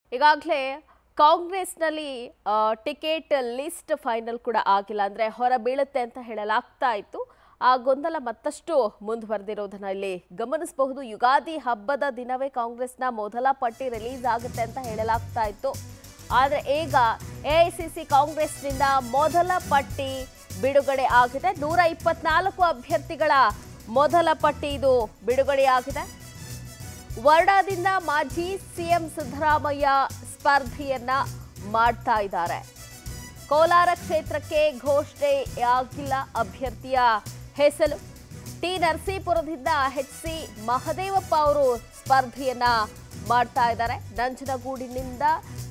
ಈಗಾಗಲೇ ಕಾಂಗ್ರೆಸ್ನಲ್ಲಿ ಆ, ಟಿಕೆಟ್ ಲಿಸ್ಟ್ ಫೈನಲ್ ಕೂಡ ಆಗಿಲ್ಲ ಅಂದ್ರೆ ಹೊರ ಬೀಳುತ್ತೆ ಅಂತ ಹೇಳಲಾಗ್ತಾ ಇತ್ತು ಆ ಗೊಂದಲ ಮತ್ತಷ್ಟು ಮುಂದುವರೆದಿರೋದನ್ನ ಇಲ್ಲಿ ಗಮನಿಸಬಹುದು ಯುಗಾದಿ ಹಬ್ಬದ ದಿನವೇ ಕಾಂಗ್ರೆಸ್ನ ಮೊದಲ ಪಟ್ಟಿ ರಿಲೀಸ್ ಆಗುತ್ತೆ ಅಂತ ಹೇಳಲಾಗ್ತಾ ಇತ್ತು ಆದರೆ ಈಗ ಎಐಸಿಸಿ ಕಾಂಗ್ರೆಸ್ನಿಂದ ಮೊದಲ ಪಟ್ಟಿ ಬಿಡುಗಡೆ ಆಗಿದೆ ನೂರ ಇಪ್ಪತ್ನಾಲ್ಕು ಅಭ್ಯರ್ಥಿಗಳ ಮೊದಲ ಪಟ್ಟಿ ಇದು ಬಿಡುಗಡೆಯಾಗಿದೆ ವರ್ಡಾದಿಂದ ಮಾಜಿ ಸಿಎಂ ಸಿದ್ದರಾಮಯ್ಯ ಸ್ಪರ್ಧೆಯನ್ನ ಮಾಡ್ತಾ ಇದ್ದಾರೆ ಕೋಲಾರ ಕ್ಷೇತ್ರಕ್ಕೆ ಘೋಷಣೆಯಾಗಿಲ್ಲ ಅಭ್ಯರ್ಥಿಯ ಹೆಸರು ಟಿ ನರಸೀಪುರದಿಂದ ಎಚ್ ಸಿ ಮಹದೇವಪ್ಪ ಅವರು ಸ್ಪರ್ಧೆಯನ್ನ ಮಾಡ್ತಾ ಇದ್ದಾರೆ ನಂಜನಗೂಡಿನಿಂದ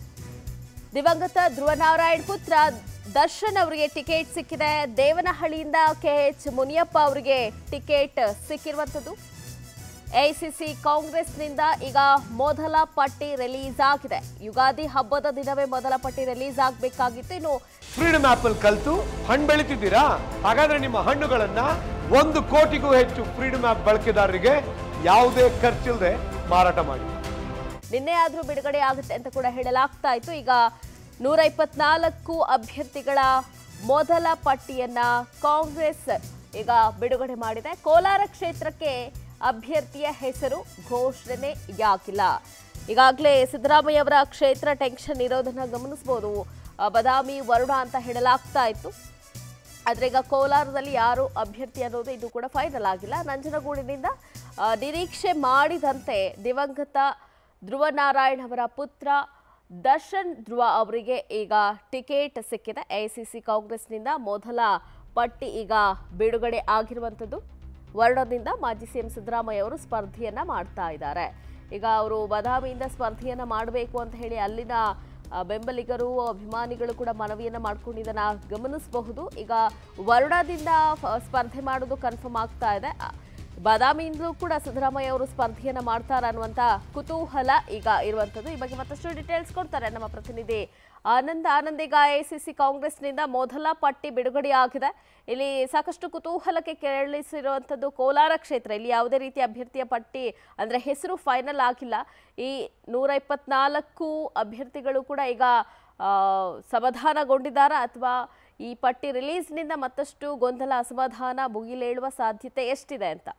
ದಿವಂಗತ ಧ್ರುವನಾರಾಯಣ್ ಪುತ್ರ ದರ್ಶನ್ ಅವರಿಗೆ ಟಿಕೆಟ್ ಸಿಕ್ಕಿದೆ ದೇವನಹಳ್ಳಿಯಿಂದ ಕೆ ಎಚ್ ಮುನಿಯಪ್ಪ ಅವರಿಗೆ ಟಿಕೆಟ್ ಸಿಕ್ಕಿರುವಂಥದ್ದು ಎಐಸಿಸಿ ಕಾಂಗ್ರೆಸ್ನಿಂದ ಈಗ ಮೊದಲ ಪಟ್ಟಿ ರಿಲೀಸ್ ಆಗಿದೆ ಯುಗಾದಿ ಹಬ್ಬದ ದಿನವೇ ಮೊದಲ ಪಟ್ಟಿ ರಿಲೀಸ್ ಆಗಬೇಕಾಗಿತ್ತು ಇನ್ನು ಫ್ರೀಡಮ್ ಆಪ್ ಅಲ್ಲಿ ಕಲ್ತು ಹಣ್ಣು ಬೆಳಿತಿದ್ದೀರಾ ಹಾಗಾದ್ರೆ ನಿಮ್ಮ ಹಣ್ಣುಗಳನ್ನ ಒಂದು ಕೋಟಿಗೂ ಹೆಚ್ಚು ಫ್ರೀಡಮ್ ಆಪ್ ಬಳಕೆದಾರರಿಗೆ ಯಾವುದೇ ಖರ್ಚಿಲ್ಲದೆ ಮಾರಾಟ ಮಾಡಿ ನಿನ್ನೆ ಆದರೂ ಬಿಡುಗಡೆ ಆಗುತ್ತೆ ಅಂತ ಕೂಡ ಹೇಳಲಾಗ್ತಾ ಇತ್ತು ಈಗ ನೂರ ಇಪ್ಪತ್ನಾಲ್ಕು ಅಭ್ಯರ್ಥಿಗಳ ಮೊದಲ ಪಟ್ಟಿಯನ್ನ ಕಾಂಗ್ರೆಸ್ ಈಗ ಬಿಡುಗಡೆ ಮಾಡಿದೆ ಕೋಲಾರ ಕ್ಷೇತ್ರಕ್ಕೆ ಅಭ್ಯರ್ಥಿಯ ಹೆಸರು ಘೋಷಣೆಯಾಗಿಲ್ಲ ಈಗಾಗಲೇ ಸಿದ್ದರಾಮಯ್ಯ ಅವರ ಕ್ಷೇತ್ರ ಟೆನ್ಷನ್ ಇರೋದನ್ನ ಗಮನಿಸಬಹುದು ಆ, ಬದಾಮಿ ವರುಣ ಅಂತ ಹೇಳಲಾಗ್ತಾ ಇತ್ತು ಆದ್ರೆ ಈಗ ಕೋಲಾರದಲ್ಲಿ ಯಾರು ಅಭ್ಯರ್ಥಿ ಅನ್ನೋದು ಇದು ಕೂಡ ಫೈನಲ್ ಆಗಿಲ್ಲ ನಂಜನಗೂಡಿನಿಂದ ಆ, ನಿರೀಕ್ಷೆ ಮಾಡಿದಂತೆ ದಿವಂಗತ ಧ್ರುವನಾರಾಯಣ್ ಅವರ ಪುತ್ರ ದರ್ಶನ್ ಧ್ರುವ ಅವರಿಗೆ ಈಗ ಟಿಕೆಟ್ ಸಿಕ್ಕಿದೆ ಎಐಸಿಸಿ ಕಾಂಗ್ರೆಸ್ನಿಂದ ಮೊದಲ ಪಟ್ಟಿ ಈಗ ಬಿಡುಗಡೆ ಆಗಿರುವಂಥದ್ದು ವರ್ಣದಿಂದ ಮಾಜಿ ಸಿಎಂ ಸಿದ್ದರಾಮಯ್ಯ ಅವರು ಸ್ಪರ್ಧೆಯನ್ನ ಮಾಡ್ತಾ ಇದ್ದಾರೆ ಈಗ ಅವರು ಬದಾಮಿಯಿಂದ ಸ್ಪರ್ಧೆಯನ್ನ ಮಾಡಬೇಕು ಅಂತ ಹೇಳಿ ಅಲ್ಲಿನ ಆ, ಬೆಂಬಲಿಗರು ಅಭಿಮಾನಿಗಳು ಕೂಡ ಮನವಿಯನ್ನ ಮಾಡ್ಕೊಂಡಿದ್ದನ್ನ ಗಮನಿಸಬಹುದು ಈಗ ವರುಣದಿಂದ ಫ- ಸ್ಪರ್ಧೆ ಮಾಡೋದು ಕನ್ಫರ್ಮ್ ಆಗ್ತಾ ಇದೆ ಆ, ಬಾದಾಮಿಯಿಂದಲೂ ಕೂಡ ಸಿದ್ದರಾಮಯ್ಯ ಅವರು ಸ್ಪರ್ಧೆಯನ್ನ ಮಾಡ್ತಾರ ಅನ್ನುವಂತ ಕುತೂಹಲ ಈಗ ಇರುವಂತದ್ದು ಈ ಬಗ್ಗೆ ಮತ್ತಷ್ಟು ಡೀಟೇಲ್ಸ್ ಕೊಡ್ತಾರೆ ನಮ್ಮ ಪ್ರತಿನಿಧಿ ಆನಂದ್ ಆನಂದ್ ಈಗ ಎಸಿಸಿ ಕಾಂಗ್ರೆಸ್ನಿಂದ ಮೊದಲ ಪಟ್ಟಿ ಬಿಡುಗಡೆಯಾಗಿದೆ ಇಲ್ಲಿ ಸಾಕಷ್ಟು ಕುತೂಹಲಕ್ಕೆ ಕೇಳಿಸಿರುವಂಥದ್ದು ಕೋಲಾರ ಕ್ಷೇತ್ರ ಇಲ್ಲಿ ಯಾವುದೇ ರೀತಿಯ ಅಭ್ಯರ್ಥಿಯ ಪಟ್ಟಿ ಅಂದ್ರೆ ಹೆಸರು ಫೈನಲ್ ಆಗಿಲ್ಲ ಈ ನೂರ ಇಪ್ಪತ್ನಾಲ್ಕು ಅಭ್ಯರ್ಥಿಗಳು ಕೂಡ ಈಗ ಆ, ಸಮಾಧಾನಗೊಂಡಿದ್ದಾರಾ ಅಥವಾ ಈ ಪಟ್ಟಿ ರಿಲೀಸ್ನಿಂದ ಮತ್ತಷ್ಟು ಗೊಂದಲ ಅಸಮಾಧಾನ ಭುಗಿಲೇಳುವ ಸಾಧ್ಯತೆ ಎಷ್ಟಿದೆ ಅಂತ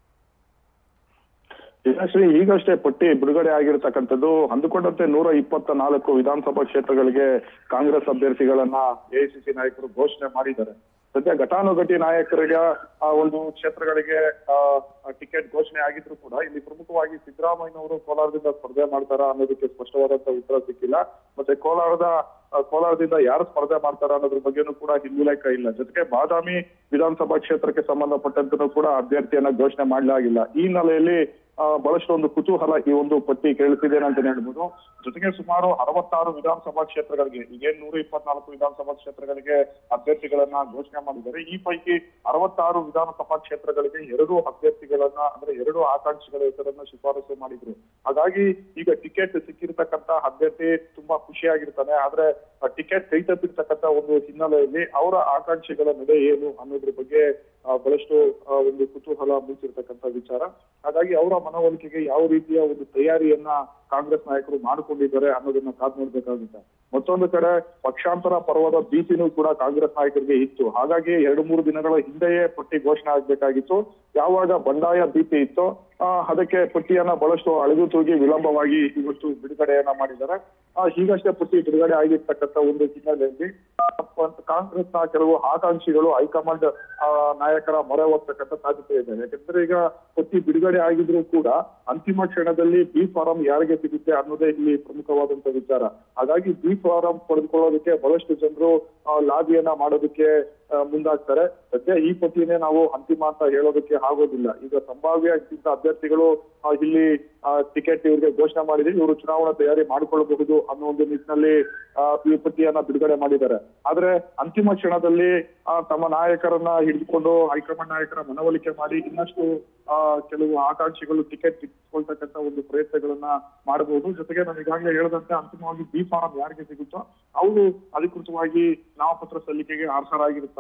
ಶ್ರೀ ಈಗಷ್ಟೇ ಪಟ್ಟಿ ಬಿಡುಗಡೆ ಆಗಿರತಕ್ಕಂಥದ್ದು ಅಂದುಕೊಂಡಂತೆ ನೂರ ಇಪ್ಪತ್ತ ನಾಲ್ಕು ವಿಧಾನಸಭಾ ಕ್ಷೇತ್ರಗಳಿಗೆ ಕಾಂಗ್ರೆಸ್ ಅಭ್ಯರ್ಥಿಗಳನ್ನ ಎಐಸಿಸಿ ನಾಯಕರು ಘೋಷಣೆ ಮಾಡಿದ್ದಾರೆ ಸದ್ಯ ಘಟಾನುಘಟಿ ನಾಯಕರಿಗೆ ಆ ಒಂದು ಕ್ಷೇತ್ರಗಳಿಗೆ ಆ, ಟಿಕೆಟ್ ಘೋಷಣೆ ಆಗಿದ್ರು ಕೂಡ ಇಲ್ಲಿ ಪ್ರಮುಖವಾಗಿ ಸಿದ್ದರಾಮಯ್ಯನವರು ಕೋಲಾರದಿಂದ ಸ್ಪರ್ಧೆ ಮಾಡ್ತಾರ ಅನ್ನೋದಕ್ಕೆ ಸ್ಪಷ್ಟವಾದಂತ ಉತ್ತರ ಸಿಕ್ಕಿಲ್ಲ ಮತ್ತೆ ಕೋಲಾರದ ಆ, ಕೋಲಾರದಿಂದ ಯಾರು ಸ್ಪರ್ಧೆ ಮಾಡ್ತಾರ ಅನ್ನೋದ್ರ ಬಗ್ಗೆನೂ ಕೂಡ ಹಿನ್ನೆಲೆಕ ಇಲ್ಲ ಜೊತೆಗೆ ಬಾದಾಮಿ ವಿಧಾನಸಭಾ ಕ್ಷೇತ್ರಕ್ಕೆ ಸಂಬಂಧಪಟ್ಟಂತನೂ ಕೂಡ ಅಭ್ಯರ್ಥಿಯನ್ನ ಘೋಷಣೆ ಮಾಡಲಾಗಿಲ್ಲ ಈ ಹಿನ್ನೆಲೆಯಲ್ಲಿ ಆ, ಬಹಳಷ್ಟು ಒಂದು ಕುತೂಹಲ ಈ ಒಂದು ಪಟ್ಟಿ ಕೇಳುತ್ತಿದ್ದೇನೆ ಅಂತ ಹೇಳ್ಬೋದು ಜೊತೆಗೆ ಸುಮಾರು ಅರವತ್ತಾರು ವಿಧಾನಸಭಾ ಕ್ಷೇತ್ರಗಳಿಗೆ ಈಗೇನ್ ನೂರ ಇಪ್ಪತ್ನಾಲ್ಕು ವಿಧಾನಸಭಾ ಕ್ಷೇತ್ರಗಳಿಗೆ ಅಭ್ಯರ್ಥಿಗಳನ್ನ ಘೋಷಣೆ ಮಾಡಿದ್ದಾರೆ ಈ ಪೈಕಿ ಅರವತ್ತಾರು ವಿಧಾನಸಭಾ ಕ್ಷೇತ್ರಗಳಿಗೆ ಎರಡು ಅಭ್ಯರ್ಥಿಗಳನ್ನ ಅಂದ್ರೆ ಎರಡು ಆಕಾಂಕ್ಷಿಗಳ ಹೆಸರನ್ನ ಶಿಫಾರಸು ಮಾಡಿದ್ರು ಹಾಗಾಗಿ ಈಗ ಟಿಕೆಟ್ ಸಿಕ್ಕಿರ್ತಕ್ಕಂತ ಅಭ್ಯರ್ಥಿ ತುಂಬಾ ಖುಷಿಯಾಗಿರ್ತಾನೆ ಆದ್ರೆ ಟಿಕೆಟ್ ಕೈ ತಪ್ಪಿರ್ತಕ್ಕಂತ ಒಂದು ಹಿನ್ನೆಲೆಯಲ್ಲಿ ಅವರ ಆಕಾಂಕ್ಷಿಗಳ ನಡೆ ಏನು ಅನ್ನೋದ್ರ ಬಗ್ಗೆ ಆ, ಬಹಳಷ್ಟು ಆ, ಒಂದು ಕುತೂಹಲ ಮೂಡಿಸಿರ್ತಕ್ಕಂತ ವಿಚಾರ ಹಾಗಾಗಿ ಅವರ ಮನವೊಲಿಕೆಗೆ ಯಾವ ರೀತಿಯ ಒಂದು ತಯಾರಿಯನ್ನ ಕಾಂಗ್ರೆಸ್ ನಾಯಕರು ಮಾಡಿಕೊಂಡಿದ್ದಾರೆ ಅನ್ನೋದನ್ನ ಕಾದ್ ನೋಡ್ಬೇಕಾಗುತ್ತೆ ಮತ್ತೊಂದು ಕಡೆ ಪಕ್ಷಾಂತರ ಪರ್ವದ ಭೀತಿನೂ ಕೂಡ ಕಾಂಗ್ರೆಸ್ ನಾಯಕರಿಗೆ ಇತ್ತು ಹಾಗಾಗಿ ಎರಡು ಮೂರು ದಿನಗಳ ಹಿಂದೆಯೇ ಪಟ್ಟಿ ಘೋಷಣೆ ಆಗ್ಬೇಕಾಗಿತ್ತು ಯಾವಾಗ ಬಂಡಾಯ ಭೀತಿ ಇತ್ತು ಆ, ಅದಕ್ಕೆ ಪಟ್ಟಿಯನ್ನ ಬಹಳಷ್ಟು ಅಳೆದು ತೂಗಿ ವಿಳಂಬವಾಗಿ ಇವತ್ತು ಬಿಡುಗಡೆಯನ್ನ ಮಾಡಿದ್ದಾರೆ ಆ, ಈಗಷ್ಟೇ ಪಟ್ಟಿ ಬಿಡುಗಡೆ ಆಗಿರ್ತಕ್ಕಂಥ ಒಂದು ಹಿನ್ನೆಲೆಯಲ್ಲಿ ಆ, ಕಾಂಗ್ರೆಸ್ನ ಕೆಲವು ಆಕಾಂಕ್ಷಿಗಳು ಹೈಕಮಾಂಡ್ ಆ, ನಾಯಕರ ಮೊರೆ ಹೋಗ್ತಕ್ಕಂಥ ಸಾಧ್ಯತೆ ಇದೆ ಯಾಕಂದ್ರೆ ಈಗ ಪಟ್ಟಿ ಬಿಡುಗಡೆ ಆಗಿದ್ರು ಕೂಡ ಅಂತಿಮ ಕ್ಷಣದಲ್ಲಿ ಬಿ ಫಾರಂ ಯಾರಿಗೆ ಸಿಗುತ್ತೆ ಅನ್ನೋದೇ ಇಲ್ಲಿ ಪ್ರಮುಖವಾದಂತ ವಿಚಾರ ಹಾಗಾಗಿ ಬಿ ಫಾರಂ ಪಡೆದುಕೊಳ್ಳೋದಕ್ಕೆ ಬಹಳಷ್ಟು ಜನರು ಲಾಬಿಯನ್ನ ಮಾಡೋದಕ್ಕೆ ಆ, ಮುಂದಾಗ್ತಾರೆ ಸದ್ಯ ಈ ಪಟ್ಟಿನೇ ನಾವು ಅಂತಿಮ ಅಂತ ಹೇಳೋದಕ್ಕೆ ಆಗೋದಿಲ್ಲ ಈಗ ಸಂಭಾವ್ಯ ಇಂಥ ಅಭ್ಯರ್ಥಿಗಳು ಆ, ಇಲ್ಲಿ ಟಿಕೆಟ್ ಇವ್ರಿಗೆ ಘೋಷಣೆ ಮಾಡಿದ್ರೆ ಇವರು ಚುನಾವಣಾ ತಯಾರಿ ಮಾಡಿಕೊಳ್ಳಬಹುದು ಅನ್ನೋ ಒಂದು ನಿಟ್ಟಿನಲ್ಲಿ ಆ, ಈ ಪಟ್ಟಿಯನ್ನ ಬಿಡುಗಡೆ ಮಾಡಿದ್ದಾರೆ ಆದ್ರೆ ಅಂತಿಮ ಕ್ಷಣದಲ್ಲಿ ಆ, ತಮ್ಮ ನಾಯಕರನ್ನ ಹಿಡಿದುಕೊಂಡು ಹೈಕಮಾಂಡ್ ನಾಯಕರ ಮನವೊಲಿಕೆ ಮಾಡಿ ಇನ್ನಷ್ಟು ಆ, ಕೆಲವು ಆಕಾಂಕ್ಷಿಗಳು ಟಿಕೆಟ್ ಕಿತ್ಕೊಳ್ತಕ್ಕಂತ ಒಂದು ಪ್ರಯತ್ನಗಳನ್ನ ಮಾಡಬಹುದು ಜೊತೆಗೆ ನಾನು ಈಗಾಗಲೇ ಹೇಳದಂತೆ ಅಂತಿಮವಾಗಿ ಬಿ ಫಾರಂ ಯಾರಿಗೆ ಸಿಗುತ್ತೋ ಅವರು ಅಧಿಕೃತವಾಗಿ ನಾಮಪತ್ರ ಸಲ್ಲಿಕೆಗೆ ಅರ್ಹರಾಗಿರುತ್ತಾರೆ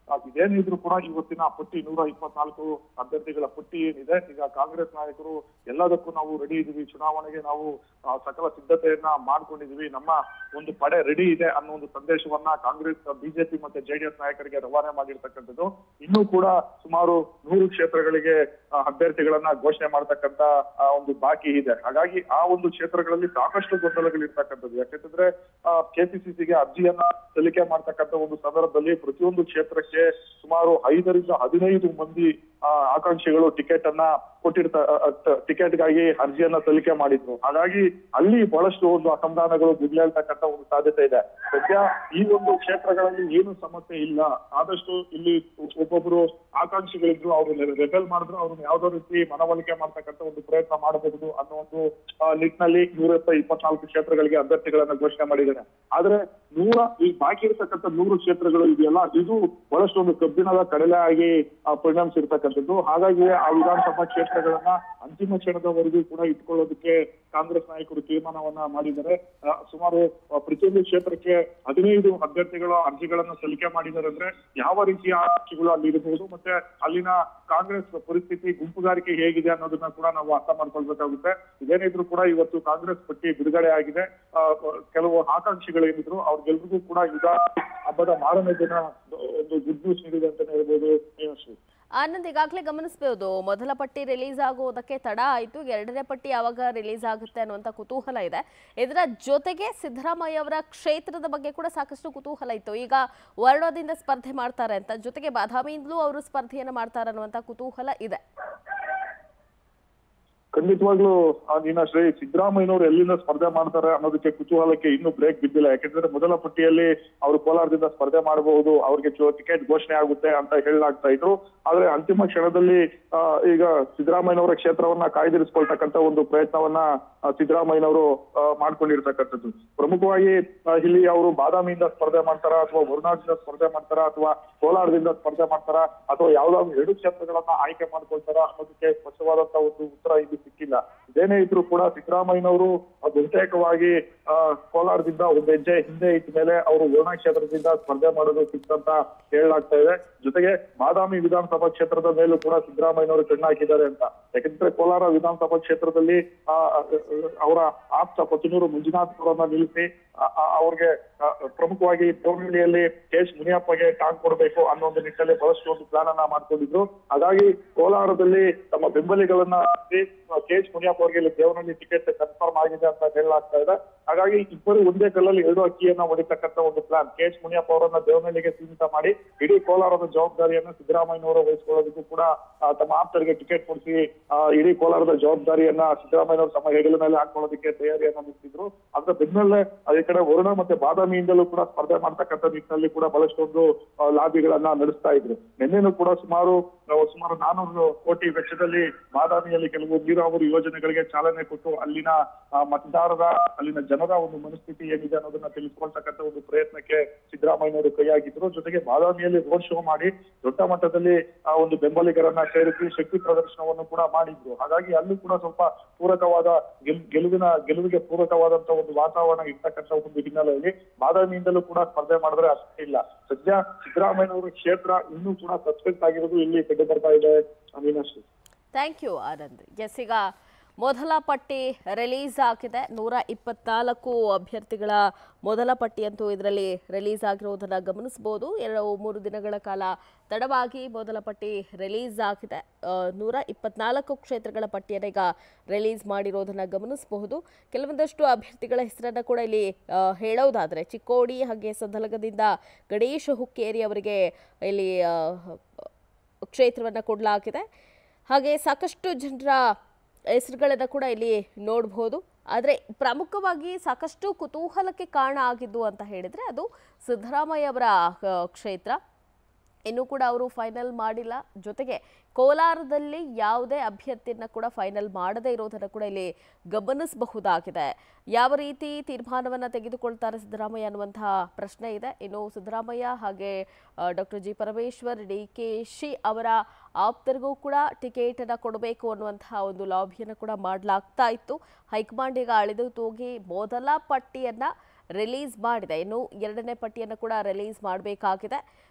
ಆ, ಇದೇನಿದ್ರು ಕೂಡ ಇವತ್ತಿನ ಪಟ್ಟಿ ನೂರ ಇಪ್ಪತ್ನಾಲ್ಕು ಅಭ್ಯರ್ಥಿಗಳ ಪಟ್ಟಿ ಏನಿದೆ ಈಗ ಕಾಂಗ್ರೆಸ್ ನಾಯಕರು ಎಲ್ಲದಕ್ಕೂ ನಾವು ರೆಡಿ ಇದೀವಿ ಚುನಾವಣೆಗೆ ನಾವು ಆ, ಸಕಲ ಸಿದ್ಧತೆಯನ್ನ ಮಾಡ್ಕೊಂಡಿದೀವಿ ನಮ್ಮ ಒಂದು ಪಡೆ ರೆಡಿ ಇದೆ ಅನ್ನೋ ಒಂದು ಸಂದೇಶವನ್ನ ಕಾಂಗ್ರೆಸ್ ಬಿಜೆಪಿ ಮತ್ತೆ ಜೆಡಿಎಸ್ ನಾಯಕರಿಗೆ ರವಾನೆ ಮಾಡಿರ್ತಕ್ಕಂಥದ್ದು ಇನ್ನೂ ಕೂಡ ಸುಮಾರು ನೂರು ಕ್ಷೇತ್ರಗಳಿಗೆ ಆ, ಅಭ್ಯರ್ಥಿಗಳನ್ನ ಘೋಷಣೆ ಮಾಡ್ತಕ್ಕಂತ ಆ, ಒಂದು ಬಾಕಿ ಇದೆ ಹಾಗಾಗಿ ಆ ಒಂದು ಕ್ಷೇತ್ರಗಳಲ್ಲಿ ಸಾಕಷ್ಟು ಗೊಂದಲಗಳಿರ್ತಕ್ಕಂಥದ್ದು ಯಾಕೆಂತಂದ್ರೆ ಕೆಪಿಸಿಸಿಗೆ ಅರ್ಜಿಯನ್ನ ಸಲ್ಲಿಕೆ ಮಾಡ್ತಕ್ಕಂಥ ಒಂದು ಸಂದರ್ಭದಲ್ಲಿ ಪ್ರತಿಯೊಂದು ಕ್ಷೇತ್ರಕ್ಕೆ ಸುಮಾರು ಐದರಿಂದ ಹದಿನೈದು ಮಂದಿ ಆ, ಆಕಾಂಕ್ಷಿಗಳು ಟಿಕೆಟ್ ಅನ್ನ ಕೊಟ್ಟಿರ್ತ ಟಿಕೆಟ್ಗಾಗಿ ಅರ್ಜಿಯನ್ನ ಸಲ್ಲಿಕೆ ಮಾಡಿದ್ರು ಹಾಗಾಗಿ ಅಲ್ಲಿ ಬಹಳಷ್ಟು ಒಂದು ಅಸಮಾಧಾನಗಳು ಗುಡ್ಲೇಳ್ತಕ್ಕಂಥ ಒಂದು ಸಾಧ್ಯತೆ ಇದೆ ಸದ್ಯ ಈ ಒಂದು ಕ್ಷೇತ್ರಗಳಲ್ಲಿ ಏನು ಸಮಸ್ಯೆ ಇಲ್ಲ ಆದಷ್ಟು ಇಲ್ಲಿ ಒಬ್ಬೊಬ್ರು ಆಕಾಂಕ್ಷಿಗಳಿದ್ರು ಅವರು ರೆಬೆಲ್ ಮಾಡಿದ್ರು ಅವ್ರನ್ನ ಯಾವ್ದೋ ರೀತಿ ಮನವೊಲಿಕೆ ಮಾಡ್ತಕ್ಕಂಥ ಒಂದು ಪ್ರಯತ್ನ ಮಾಡಬಹುದು ಅನ್ನೋ ಒಂದು ಆ, ನಿಟ್ಟಿನಲ್ಲಿ ನೂರ ಇಪ್ಪತ್ನಾಲ್ಕು ಕ್ಷೇತ್ರಗಳಿಗೆ ಅಭ್ಯರ್ಥಿಗಳನ್ನ ಘೋಷಣೆ ಮಾಡಿದ್ದಾರೆ ಆದ್ರೆ ನೂರ ಈ ಬಾಕಿ ಇರತಕ್ಕಂಥ ನೂರು ಕ್ಷೇತ್ರಗಳು ಇದೆಯಲ್ಲ ಇದು ಬಹಳಷ್ಟು ಒಂದು ಕಬ್ಬಿಣದ ಕಡಲೆ ಆಗಿ ಆ, ಪರಿಣಮಿಸಿರ್ತಕ್ಕಂಥದ್ದು ಹಾಗಾಗಿ ಆ ವಿಧಾನಸಭಾ ಕ್ಷೇತ್ರಗಳನ್ನ ಅಂತಿಮ ಕ್ಷಣದವರೆಗೂ ಕೂಡ ಇಟ್ಕೊಳ್ಳೋದಕ್ಕೆ ಕಾಂಗ್ರೆಸ್ ನಾಯಕರು ತೀರ್ಮಾನವನ್ನ ಮಾಡಿದ್ದಾರೆ ಆ, ಸುಮಾರು ಆ, ಪ್ರತಿಯೊಂದು ಕ್ಷೇತ್ರಕ್ಕೆ ಹದಿನೈದು ಅಭ್ಯರ್ಥಿಗಳ ಅರ್ಜಿಗಳನ್ನ ಸಲ್ಲಿಕೆ ಮಾಡಿದ್ದಾರೆ ಅಂದ್ರೆ ಯಾವ ರೀತಿಯ ಆರ್ಜಿಗಳು ಅಲ್ಲಿ ಇರಬಹುದು ಮತ್ತೆ ಅಲ್ಲಿನ ಕಾಂಗ್ರೆಸ್ ಪರಿಸ್ಥಿತಿ ಗುಂಪುಗಾರಿಕೆ ಹೇಗಿದೆ ಅನ್ನೋದನ್ನ ಕೂಡ ನಾವು ಅರ್ಥ ಮಾಡ್ಕೊಳ್ಬೇಕಾಗುತ್ತೆ ಇದೇನಿದ್ರು ಕೂಡ ಇವತ್ತು ಕಾಂಗ್ರೆಸ್ ಪಟ್ಟಿ ಬಿಡುಗಡೆ ಆಗಿದೆ ಆ, ಕೆಲವು ಆಕಾಂಕ್ಷಿಗಳು ಏನಿದ್ರು ಅವ್ರಿಗೆಲ್ರಿಗೂ ಕೂಡ ಈಗ ಹಬ್ಬದ ಮಾರನೇ ದಿನ ಒಂದು ಗುಡ್ ನ್ಯೂಸ್ ನೀಡಿದೆ ಅಂತಾನೆ ಹೇಳ್ಬೋದು ಶ್ರೀ ಆನಂದ್ ಈಗಾಗಲೇ ಗಮನಿಸಬಹುದು ಮೊದಲ ಪಟ್ಟಿ ರಿಲೀಸ್ ಆಗುವುದಕ್ಕೆ ತಡ ಆಯಿತು ಎರಡನೇ ಪಟ್ಟಿ ಯಾವಾಗ ರಿಲೀಸ್ ಆಗುತ್ತೆ ಅನ್ನುವಂಥ ಕುತೂಹಲ ಇದೆ ಇದರ ಜೊತೆಗೆ ಸಿದ್ದರಾಮಯ್ಯ ಅವರ ಕ್ಷೇತ್ರದ ಬಗ್ಗೆ ಕೂಡ ಸಾಕಷ್ಟು ಕುತೂಹಲ ಇತ್ತು ಈಗ ವರ್ಣದಿಂದ ಸ್ಪರ್ಧೆ ಮಾಡ್ತಾರೆ ಅಂತ ಜೊತೆಗೆ ಬಾದಾಮಿಯಿಂದಲೂ ಅವರು ಸ್ಪರ್ಧೆಯನ್ನು ಮಾಡ್ತಾರೆ ಅನ್ನುವಂಥ ಕುತೂಹಲ ಇದೆ ಖಂಡಿತವಾಗ್ಲೂ ಆ, ನೀನ ಶ್ರೀ ಸಿದ್ದರಾಮಯ್ಯನವರು ಎಲ್ಲಿಂದ ಸ್ಪರ್ಧೆ ಮಾಡ್ತಾರೆ ಅನ್ನೋದಕ್ಕೆ ಕುತೂಹಲಕ್ಕೆ ಇನ್ನೂ ಬ್ರೇಕ್ ಬಿದ್ದಿಲ್ಲ ಯಾಕೆಂದ್ರೆ ಮೊದಲ ಪಟ್ಟಿಯಲ್ಲಿ ಅವರು ಕೋಲಾರದಿಂದ ಸ್ಪರ್ಧೆ ಮಾಡಬಹುದು ಅವ್ರಿಗೆ ಟಿಕೆಟ್ ಘೋಷಣೆ ಆಗುತ್ತೆ ಅಂತ ಹೇಳಲಾಗ್ತಾ ಇದ್ರು ಆದ್ರೆ ಅಂತಿಮ ಕ್ಷಣದಲ್ಲಿ ಆ, ಈಗ ಸಿದ್ದರಾಮಯ್ಯನವರ ಕ್ಷೇತ್ರವನ್ನ ಕಾಯ್ದಿರಿಸ್ಕೊಳ್ತಕ್ಕಂತ ಒಂದು ಪ್ರಯತ್ನವನ್ನ ಆ, ಸಿದ್ದರಾಮಯ್ಯನವರು ಆ, ಮಾಡ್ಕೊಂಡಿರ್ತಕ್ಕಂಥದ್ದು ಪ್ರಮುಖವಾಗಿ ಆ, ಇಲ್ಲಿ ಅವರು ಬಾದಾಮಿಯಿಂದ ಸ್ಪರ್ಧೆ ಮಾಡ್ತಾರ ಅಥವಾ ವರುಣಾದಿಂದ ಸ್ಪರ್ಧೆ ಮಾಡ್ತಾರ ಅಥವಾ ಕೋಲಾರದಿಂದ ಸ್ಪರ್ಧೆ ಮಾಡ್ತಾರ ಅಥವಾ ಯಾವ್ದಾದ್ರು ಎರಡು ಕ್ಷೇತ್ರಗಳನ್ನ ಆಯ್ಕೆ ಮಾಡ್ಕೊಳ್ತಾರ ಅನ್ನೋದಕ್ಕೆ ಸ್ಪಷ್ಟವಾದಂತ ಒಂದು ಉತ್ತರ ಇಲ್ಲಿ ಸಿಕ್ಕಿಲ್ಲ ಇದೇನೇ ಇದ್ರು ಕೂಡ ಸಿದ್ದರಾಮಯ್ಯನವರು ಬಹುತೇಕವಾಗಿ ಆ, ಕೋಲಾರದಿಂದ ಒಂದು ಹೆಜ್ಜೆ ಹಿಂದೆ ಇಟ್ಟ ಮೇಲೆ ಅವರು ವರುಣಾ ಕ್ಷೇತ್ರದಿಂದ ಸ್ಪರ್ಧೆ ಮಾಡೋದು ಫಿಕ್ಸ್ ಅಂತ ಹೇಳಲಾಗ್ತಾ ಇದೆ ಜೊತೆಗೆ ಬಾದಾಮಿ ವಿಧಾನಸಭಾ ಕ್ಷೇತ್ರದ ಮೇಲೂ ಕೂಡ ಸಿದ್ದರಾಮಯ್ಯನವರು ಕಣ್ಣು ಹಾಕಿದ್ದಾರೆ ಅಂತ ಯಾಕಂದ್ರೆ ಕೋಲಾರ ವಿಧಾನಸಭಾ ಕ್ಷೇತ್ರದಲ್ಲಿ ಆ, ಆ, ಅವರ ಆಪ್ತ ಪತಿನೂರು ಮಂಜುನಾಥ್ ಅವರನ್ನ ನಿಲ್ಲಿಸಿ ಆ, ಆ, ಅವ್ರಿಗೆ ಆ, ಪ್ರಮುಖವಾಗಿ ಟೋರ್ನಳ್ಳಿಯಲ್ಲಿ ಕೆ ಎಸ್ ಮುನಿಯಪ್ಪಗೆ ಟಾಂಗ್ ಕೊಡಬೇಕು ಅನ್ನೋ ಒಂದು ನಿಟ್ಟಿನಲ್ಲಿ ಬಹಳಷ್ಟು ಒಂದು ಪ್ಲಾನ್ ಅನ್ನ ಮಾಡ್ಕೊಂಡಿದ್ರು ಹಾಗಾಗಿ ಕೋಲಾರದಲ್ಲಿ ತಮ್ಮ ಬೆಂಬಲಿಗಳನ್ನ ಕೆ ಎಚ್ ಮುನಿಯಪ್ಪ ಅವರಿಗೆ ಇಲ್ಲಿ ದೇವನಹಳ್ಳಿ ಟಿಕೆಟ್ ಕನ್ಫರ್ಮ್ ಆಗಿದೆ ಅಂತ ಹೇಳಲಾಗ್ತಾ ಇದೆ ಹಾಗಾಗಿ ಇಬ್ಬರು ಒಂದೇ ಕಲ್ಲಲ್ಲಿ ಎರಡು ಅಕ್ಕಿಯನ್ನ ಹೊಡಿತಕ್ಕಂತ ಒಂದು ಪ್ಲಾನ್ ಕೆ ಎಚ್ ಮುನಿಯಪ್ಪ ಅವರನ್ನ ದೇವನಹಳ್ಳಿಗೆ ಸೀಮಿತ ಮಾಡಿ ಇಡೀ ಕೋಲಾರದ ಜವಾಬ್ದಾರಿಯನ್ನ ಸಿದ್ದರಾಮಯ್ಯನವರು ವಹಿಸಿಕೊಳ್ಳೋದಕ್ಕೂ ಕೂಡ ಆ, ತಮ್ಮ ಆಪ್ತರಿಗೆ ಟಿಕೆಟ್ ಕೊಡಿಸಿ ಆ, ಇಡೀ ಕೋಲಾರದ ಜವಾಬ್ದಾರಿಯನ್ನ ಸಿದ್ದರಾಮಯ್ಯನವರು ತಮ್ಮ ಹೆಗಲ ಮೇಲೆ ಹಾಕೊಳ್ಳೋದಕ್ಕೆ ತಯಾರಿಯನ್ನ ನಿಂತಿದ್ರು ಅದ್ರ ಬೆನ್ನಲ್ಲೇ ಅದೇ ಕಡೆ ವರುಣ ಮತ್ತೆ ಬಾದಾಮಿಯಿಂದಲೂ ಕೂಡ ಸ್ಪರ್ಧೆ ಮಾಡ್ತಕ್ಕಂಥ ನಿಟ್ಟಿನಲ್ಲಿ ಕೂಡ ಬಹಳಷ್ಟೊಂದು ಆ, ಲಾಬಿಗಳನ್ನ ನಡೆಸ್ತಾ ಇದ್ರು ನಿನ್ನೆನೂ ಕೂಡ ಸುಮಾರು ಆ, ಸುಮಾರು ನಾನೂರು ಕೋಟಿ ವೆಚ್ಚದಲ್ಲಿ ಬಾದಾಮಿಯಲ್ಲಿ ಕೆಲವು ನೀರಾವರಿ ಯೋಜನೆಗಳಿಗೆ ಚಾಲನೆ ಕೊಟ್ಟು ಅಲ್ಲಿನ ಆ, ಮತದಾರರ ಅಲ್ಲಿನ ಜನರ ಒಂದು ಮನಸ್ಥಿತಿ ಏನಿದೆ ಅನ್ನೋದನ್ನ ತಿಳಿಸ್ಕೊಳ್ತಕ್ಕಂಥ ಒಂದು ಪ್ರಯತ್ನಕ್ಕೆ ಸಿದ್ದರಾಮಯ್ಯನವರು ಕೈಯಾಗಿದ್ರು ಜೊತೆಗೆ ಬಾದಾಮಿಯಲ್ಲಿ ರೋಡ್ ಶೋ ಮಾಡಿ ದೊಡ್ಡ ಮಟ್ಟದಲ್ಲಿ ಆ ಒಂದು ಬೆಂಬಲಿಗರನ್ನ ಸೇರಿಸಿ ಶಕ್ತಿ ಪ್ರದರ್ಶನವನ್ನು ಕೂಡ ಮಾಡಿದ್ರು ಹಾಗಾಗಿ ಅಲ್ಲಿ ಕೂಡ ಸ್ವಲ್ಪ ಪೂರಕವಾದ ಗೆಲ್- ಗೆಲುವಿನ ಗೆಲುವಿಗೆ ಪೂರಕವಾದಂತ ಒಂದು ವಾತಾವರಣ ಇರ್ತಕ್ಕಂಥ ಒಂದು ಹಿನ್ನೆಲೆಯಲ್ಲಿ ಬಾದಾಮಿಯಿಂದಲೂ ಕೂಡ ಸ್ಪರ್ಧೆ ಮಾಡಿದ್ರೆ ಅಷ್ಟೇ ಇಲ್ಲ ಸದ್ಯ ಸಿದ್ದರಾಮಯ್ಯನವರ ಕ್ಷೇತ್ರ ಇನ್ನೂ ಕೂಡ ಸಸ್ಪೆಕ್ಟ್ ಆಗಿರೋದು ಇಲ್ಲಿ ಕಂಡು ಬರ್ತಾ ಇದೆ Meenashree thank you Anand yes ಈಗ ಮೊದಲ ಪಟ್ಟಿ ರಿಲೀಸ್ ಆಗಿದೆ ನೂರ ಇಪ್ಪತ್ನಾಲ್ಕು ಅಭ್ಯರ್ಥಿಗಳ ಮೊದಲ ಪಟ್ಟಿಯಂತೂ ಇದರಲ್ಲಿ ರಿಲೀಸ್ ಆಗಿರೋದನ್ನು ಗಮನಿಸಬಹುದು ಎರಡು ಮೂರು ದಿನಗಳ ಕಾಲ ತಡವಾಗಿ ಮೊದಲ ಪಟ್ಟಿ ರಿಲೀಸ್ ಆಗಿದೆ ಆ, ನೂರ ಇಪ್ಪತ್ನಾಲ್ಕು ಕ್ಷೇತ್ರಗಳ ಪಟ್ಟಿಯನ್ನು ಈಗ ರಿಲೀಸ್ ಮಾಡಿರೋದನ್ನು ಗಮನಿಸಬಹುದು ಕೆಲವೊಂದಷ್ಟು ಅಭ್ಯರ್ಥಿಗಳ ಹೆಸರನ್ನು ಕೂಡ ಇಲ್ಲಿ ಆ, ಹೇಳೋದಾದರೆ ಚಿಕ್ಕೋಡಿ ಹಾಗೆ ಸದಲಗದಿಂದ ಗಣೇಶ ಹುಕ್ಕೇರಿ ಅವರಿಗೆ ಇಲ್ಲಿ ಆ, ಕ್ಷೇತ್ರವನ್ನು ಕೊಡಲಾಗಿದೆ ಹಾಗೆ ಸಾಕಷ್ಟು ಜನರ ಹೆಸರುಗಳನ್ನು ಕೂಡ ಇಲ್ಲಿ ನೋಡ್ಬೋದು ಆದರೆ ಪ್ರಮುಖವಾಗಿ ಸಾಕಷ್ಟು ಕುತೂಹಲಕ್ಕೆ ಕಾರಣ ಆಗಿದ್ದು ಅಂತ ಹೇಳಿದರೆ ಅದು ಸಿದ್ದರಾಮಯ್ಯ ಅವರ ಆ, ಕ್ಷೇತ್ರ ಇನ್ನೂ ಕೂಡ ಅವರು ಫೈನಲ್ ಮಾಡಿಲ್ಲ ಜೊತೆಗೆ ಕೋಲಾರದಲ್ಲಿ ಯಾವುದೇ ಅಭ್ಯರ್ಥಿಯನ್ನ ಕೂಡ ಫೈನಲ್ ಮಾಡದೇ ಇರೋದನ್ನು ಕೂಡ ಇಲ್ಲಿ ಗಮನಿಸಬಹುದಾಗಿದೆ ಯಾವ ರೀತಿ ತೀರ್ಮಾನವನ್ನು ತೆಗೆದುಕೊಳ್ತಾರೆ ಸಿದ್ದರಾಮಯ್ಯ ಅನ್ನುವಂತಹ ಪ್ರಶ್ನೆ ಇದೆ ಇನ್ನು ಸಿದ್ದರಾಮಯ್ಯ ಹಾಗೆ doctor G Parameshwar D K ಶಿ ಅವರ ಆಪ್ತರಿಗೂ ಕೂಡ ಟಿಕೆಟನ್ನು ಕೊಡಬೇಕು ಅನ್ನುವಂತಹ ಒಂದು ಲಾಬಿಯನ್ನು ಕೂಡ ಮಾಡಲಾಗ್ತಾ ಇತ್ತು ಹೈಕಮಾಂಡ್ ಈಗ ಅಳೆದು ತೂಗಿ ಮೊದಲ ಪಟ್ಟಿಯನ್ನು ರಿಲೀಸ್ ಮಾಡಿದೆ ಇನ್ನು ಎರಡನೇ ಪಟ್ಟಿಯನ್ನು ಕೂಡ ರಿಲೀಸ್ ಮಾಡಬೇಕಾಗಿದೆ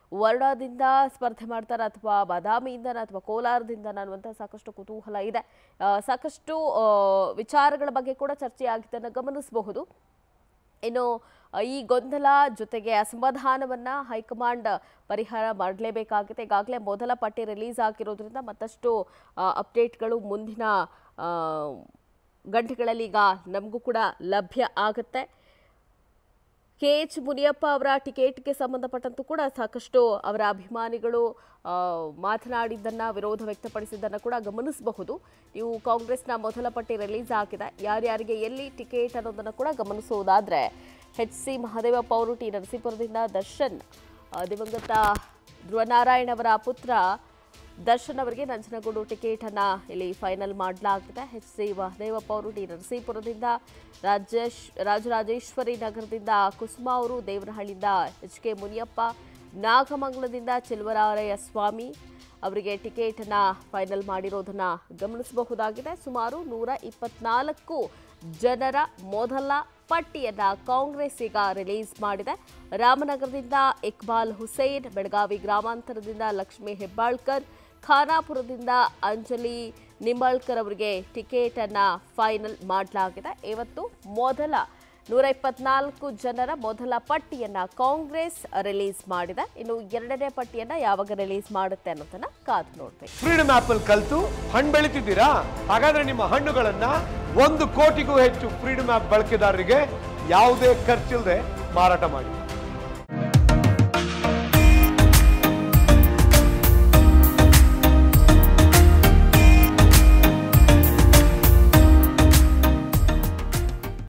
ವರ್ಣದಿಂದ ಸ್ಪರ್ಧೆ ಮಾಡ್ತಾರ ಅಥವಾ ಬಾದಾಮಿಯಿಂದ ಅಥವಾ ಕೋಲಾರದಿಂದ ಅನ್ನುವಂಥ ಸಾಕಷ್ಟು ಕುತೂಹಲ ಇದೆ ಆ, ಸಾಕಷ್ಟು ಆ, ವಿಚಾರಗಳ ಬಗ್ಗೆ ಕೂಡ ಚರ್ಚೆ ಆಗಿದ್ದನ್ನು ಗಮನಿಸಬಹುದು ಇನ್ನು ಆ, ಈ ಗೊಂದಲ ಜೊತೆಗೆ ಅಸಮಾಧಾನವನ್ನ ಹೈಕಮಾಂಡ್ ಪರಿಹಾರ ಮಾಡಲೇಬೇಕಾಗುತ್ತೆ ಈಗಾಗಲೇ ಮೊದಲ ಪಟ್ಟಿ ರಿಲೀಸ್ ಆಗಿರೋದ್ರಿಂದ ಮತ್ತಷ್ಟು ಆ, ಅಪ್ಡೇಟ್ಗಳು ಮುಂದಿನ ಆ, ಗಂಟೆಗಳಲ್ಲಿ ಈಗ ನಮಗೂ ಕೂಡ ಲಭ್ಯ ಆಗುತ್ತೆ ಕೆ ಎಚ್ ಮುನಿಯಪ್ಪ ಅವರ ಟಿಕೆಟ್ಗೆ ಸಂಬಂಧಪಟ್ಟಂತೂ ಕೂಡ ಸಾಕಷ್ಟು ಅವರ ಅಭಿಮಾನಿಗಳು ಆ, ಮಾತನಾಡಿದ್ದನ್ನ ವಿರೋಧ ವ್ಯಕ್ತಪಡಿಸಿದ್ದನ್ನು ಕೂಡ ಗಮನಿಸಬಹುದು ನೀವು ಕಾಂಗ್ರೆಸ್ನ ಮೊದಲ ಪಟ್ಟಿ ರಿಲೀಸ್ ಆಗಿದೆ ಯಾರ್ಯಾರಿಗೆ ಎಲ್ಲಿ ಟಿಕೆಟ್ ಅನ್ನೋದನ್ನು ಕೂಡ ಗಮನಿಸುವುದಾದ್ರೆ ಎಚ್ ಸಿ ಮಹದೇವಪ್ಪ ಅವರು ಟಿ ನರಸೀಪುರದಿಂದ ದರ್ಶನ್ ಆ, ದಿವಂಗತ ಧ್ರುವನಾರಾಯಣ್ ಅವರ ಪುತ್ರ ದರ್ಶನ್ ಅವರಿಗೆ ನಂಜನಗೂಡು ಟಿಕೆಟ್ ಅನ್ನ ಇಲ್ಲಿ ಫೈನಲ್ ಮಾಡಲಾಗಿದೆ ಎಚ್ ಸಿ ಮಹದೇವಪ್ಪ ಅವರು ಟಿ ನರಸೀಪುರದಿಂದ ರಾಜೇಶ್ ರಾಜರಾಜೇಶ್ವರಿ ನಗರದಿಂದ ಕುಸುಮಾ ಅವರು ದೇವನಹಳ್ಳಿಯಿಂದ ಎಚ್ ಕೆ ಮುನಿಯಪ್ಪ ನಾಗಮಂಗಲದಿಂದ ಚೆಲುವರಾರಯ್ಯ ಸ್ವಾಮಿ ಅವರಿಗೆ ಟಿಕೆಟ್ ಅನ್ನ ಫೈನಲ್ ಮಾಡಿರೋದನ್ನ ಗಮನಿಸಬಹುದಾಗಿದೆ ಸುಮಾರು ನೂರ ಇಪ್ಪತ್ನಾಲ್ಕು ಜನರ ಮೊದಲ ಪಟ್ಟಿಯನ್ನ ಕಾಂಗ್ರೆಸ್ ಈಗ ರಿಲೀಸ್ ಮಾಡಿದೆ ರಾಮನಗರದಿಂದ ಇಕ್ಬಾಲ್ ಹುಸೇನ್ ಬೆಳಗಾವಿ ಗ್ರಾಮಾಂತರದಿಂದ ಲಕ್ಷ್ಮೀ ಹೆಬ್ಬಾಳ್ಕರ್ ಖಾನಾಪುರದಿಂದ ಅಂಜಲಿ ನಿಂಬಾಳ್ಕರ್ ಅವರಿಗೆ ಟಿಕೆಟ್ ಅನ್ನ ಫೈನಲ್ ಮಾಡಲಾಗಿದೆ ಇವತ್ತು ಮೊದಲ ನೂರ ಇಪ್ಪತ್ನಾಲ್ಕು ಜನರ ಮೊದಲ ಪಟ್ಟಿಯನ್ನ ಕಾಂಗ್ರೆಸ್ ರಿಲೀಸ್ ಮಾಡಿದೆ ಇನ್ನು ಎರಡನೇ ಪಟ್ಟಿಯನ್ನ ಯಾವಾಗ ರಿಲೀಸ್ ಮಾಡುತ್ತೆ ಅನ್ನೋದನ್ನ ಕಾದು ನೋಡ್ಬೇಕು ಫ್ರೀಡಮ್ ಆಪ್ ಅಲ್ಲಿ ಕಲ್ತು ಹಣ್ಣು ಬೆಳಿತಿದ್ದೀರಾ ಹಾಗಾದ್ರೆ ನಿಮ್ಮ ಹಣ್ಣುಗಳನ್ನ ಒಂದು ಕೋಟಿಗೂ ಹೆಚ್ಚು ಫ್ರೀಡಮ್ ಆಪ್ ಬಳಕೆದಾರರಿಗೆ ಯಾವುದೇ ಖರ್ಚಿಲ್ಲದೆ ಮಾರಾಟ ಮಾಡಿ